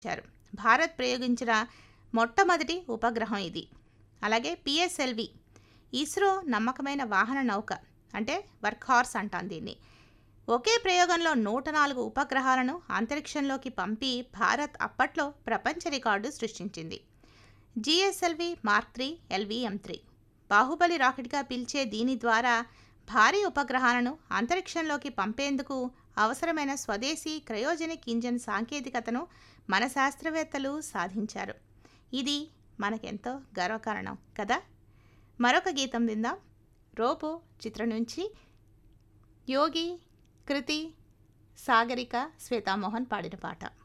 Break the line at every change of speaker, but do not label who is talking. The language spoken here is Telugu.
ఇచ్చారు భారత్ ప్రయోగించిన మొట్టమొదటి ఉపగ్రహం ఇది అలాగే పిఎస్ఎల్వి ఇస్రో నమ్మకమైన వాహన నౌక అంటే వర్క్ హార్స్ అంటాం దీన్ని ఒకే ప్రయోగంలో నూట నాలుగు ఉపగ్రహాలను అంతరిక్షంలోకి పంపి భారత్ అప్పట్లో ప్రపంచ రికార్డు సృష్టించింది GSLV Mark three LVM three Baahubali రాకెట్గా పిలిచే దీని ద్వారా భారీ ఉపగ్రహాలను అంతరిక్షంలోకి పంపేందుకు అవసరమైన స్వదేశీ క్రయోజనిక్ ఇంజన్ సాంకేతికతను మన శాస్త్రవేత్తలు సాధించారు ఇది మనకెంతో గర్వకారణం కదా మరొక గీతం విందాం రోబో చిత్రం నుంచి యోగి కృతి సాగరిక శ్వేతామోహన్ పాడిన పాట